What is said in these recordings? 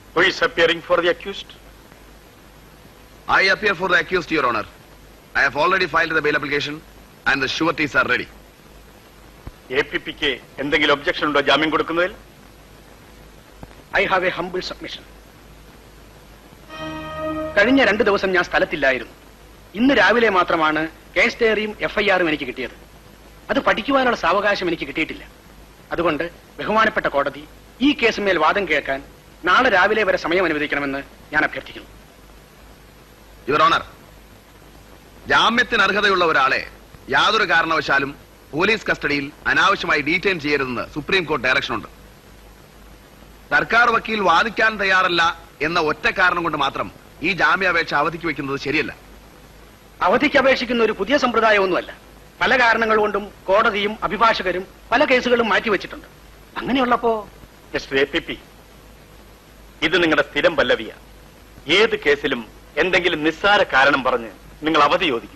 Who is appearing for the accused? I appear for the accused, Your Honor. I have already filed the bail application and the sureties are ready. A P പിക്ക് എന്തെങ്കിലും objection ഉണ്ടോ ജാമ്യം കൊടുക്കുന്നതിൽ I have a humble submission കഴിഞ്ഞ രണ്ട് ദിവസം ഞാൻ സ്ഥലത്തില്ലായിരുന്നു ഇന്ന് രാവിലെ മാത്രമാണ് കേസ് ഡയറിയും എഫ്ഐആറും എനിക്ക് കിട്ടിയത് അത് പഠിക്കുവാനുള്ള സാവകാശം എനിക്ക് കിട്ടിയിട്ടില്ല അതുകൊണ്ട് ബഹുമാനപ്പെട്ട കോടതി ഈ കേസുമേൽ വാദം കേൾക്കാൻ നാളെ രാവിലെ വരെ സമയം അനുവദിക്കണമെന്ന് ഞാൻ അഭ്യർത്ഥിക്കുന്നു യുവർ ഓണർ ജാമ്യത്തിന് അർഹതയുള്ള ഒരാളെ യാതൊരു കാരണവശാലും പോലീസ് കസ്റ്റഡിയിൽ അനാവശ്യമായി ഡീറ്റെയിൻ ചെയ്യരുതെന്ന് സുപ്രീം കോടതി ഡയറക്ഷൻ ഉണ്ട് സർക്കാർ വക്കീൽ വാദിക്കാൻ തയ്യാറല്ല എന്ന ഒറ്റ കാരണം കൊണ്ട് മാത്രം ഈ ജാമ്യാപേക്ഷ അവധിക്ക് വെക്കുന്നത് ശരിയല്ല അവധിക്ക് അപേക്ഷിക്കുന്ന ഒരു പുതിയ സമ്പ്രദായമൊന്നുമല്ല പല കാരണങ്ങൾ കൊണ്ടും കോടതിയും അഭിഭാഷകരും പല കേസുകളും മാറ്റിവെച്ചിട്ടുണ്ട് അങ്ങനെയുള്ളപ്പോ മിസ്റ്റർ എ പി പി ഇത് നിങ്ങളുടെ സ്ഥിരം പല്ലവിയ ഏത് കേസിലും എന്തെങ്കിലും നിസ്സാര കാരണം പറഞ്ഞ് നിങ്ങൾ അവധി ചോദിക്കും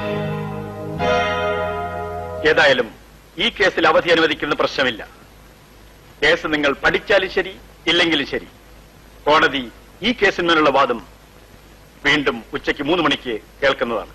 ഏതായാലും ഈ കേസിൽ അവധി അനുവദിക്കുന്ന പ്രശ്നമില്ല കേസ് നിങ്ങൾ പഠിച്ചാലും ശരി ഇല്ലെങ്കിലും ശരി കോടതി ഈ കേസിന്മേലുള്ള വാദം വീണ്ടും ഉച്ചയ്ക്ക് മൂന്ന് മണിക്ക് കേൾക്കുന്നതാണ്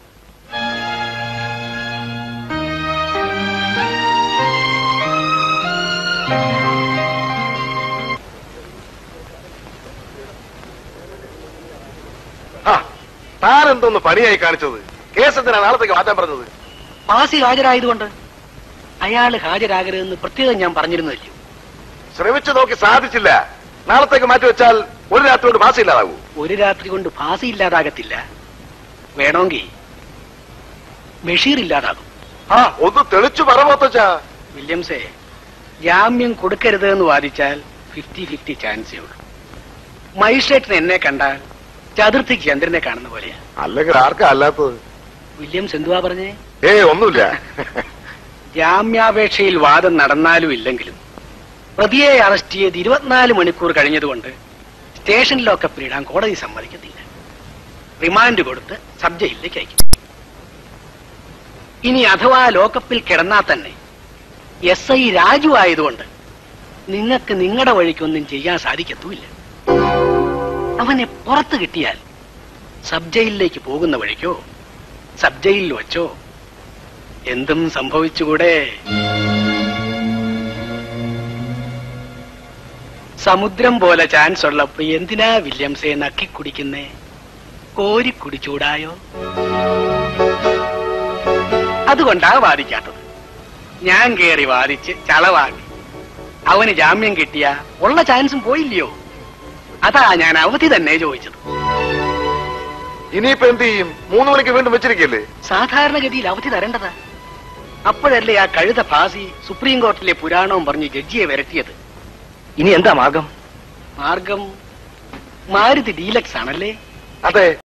താൻ എന്തോന്ന് പണിയായി കാണിച്ചത് കേസ് എന്തിനാ നാളത്തേക്ക് മാറ്റാൻ പറഞ്ഞത് പാസി ഹാജരായതുകൊണ്ട് അയാൾ ഹാജരാകരുതെന്ന് പ്രത്യേകം ഞാൻ പറഞ്ഞിരുന്നില്ല ശ്രമിച്ചു നോക്കി സാധിച്ചില്ല നാളത്തേക്ക് മാറ്റി വെച്ചാൽ ഒരു രാത്രി കൊണ്ട് മാസം ഇല്ലാതാകൂ ഒരു രാത്രി കൊണ്ട് പാസി ഇല്ലാതാകത്തില്ല വേണമെങ്കിൽ ബഷീർ ഇല്ലാതാകും ആ ഒന്ന് തെളിച്ചു പറ മോത്തച്ചാ വില്യംസേ ജാമ്യം കൊടുക്കരുത് എന്ന് വാദിച്ചാൽ ഫിഫ്റ്റി ഫിഫ്റ്റി ചാൻസേ ഉള്ളൂ മജിസ്ട്രേറ്റിന് എന്നെ കണ്ടാൽ ചതുർത്ഥിക്ക് ചന്ദ്രനെ കാണുന്ന പോലെയാ അല്ലെങ്കിൽ ആർക്കാ അല്ലാത്തത് വില്യംസ് എന്തുവാ പറഞ്ഞേ ഏ ഒന്നുമില്ല ജാമ്യാപേക്ഷയിൽ വാദം നടന്നാലും ഇല്ലെങ്കിലും പ്രതിയെ അറസ്റ്റ് ചെയ്ത് ഇരുപത്തിനാല് മണിക്കൂർ കഴിഞ്ഞതുകൊണ്ട് സ്റ്റേഷനിലൊക്കെ പിടിയിടാൻ കോടതി സമ്മതിക്കത്തില്ല റിമാൻഡ് കൊടുത്ത് സബ് ജയിലിലേക്ക് അയക്കും ഇനി അഥവാ ലോക്കപ്പിൽ കിടന്നാൽ തന്നെ എസ് ഐ രാജു ആയതുകൊണ്ട് നിങ്ങൾക്ക് നിങ്ങളുടെ വഴിക്കൊന്നും ചെയ്യാൻ സാധിക്കത്തുമില്ല അവനെ പുറത്ത് കിട്ടിയാൽ സബ് ജയിലിലേക്ക് പോകുന്ന വഴിക്കോ സബ് ജയിലിൽ വച്ചോ എന്തും സംഭവിച്ചുകൂടെ സമുദ്രം പോലെ ചാൻസ് ഉള്ളപ്പോ എന്തിനാ വില്യംസെ നക്കി കുടിക്കുന്നേ കോരി കുടിച്ചൂടായോ അതുകൊണ്ടാ വാദിക്കാത്തത് ഞാൻ കേറി വാദിച്ച് ചളവാക്കി അവന് ജാമ്യം കിട്ടിയ ഉള്ള ചാൻസും പോയില്ലയോ അതാ ഞാൻ അവധി തന്നെ ചോദിച്ചത് ഇനിയിപ്പോ എന്ത് ചെയ്യും മൂന്ന് മണിക്ക് വീണ്ടും വെച്ചിരിക്കല്ലേ സാധാരണഗതിയിൽ അവധി തരേണ്ടതാ അപ്പോഴല്ലേ ആ കഴുത ഫാസി സുപ്രീം കോർട്ടിലെ പുരാണവും പറഞ്ഞ് ജഡ്ജിയെ വരട്ടിയത് ഇനി എന്താ മാർഗം മാർഗം മാരുതി ഡീലക്സ് ആണല്ലേ അതെ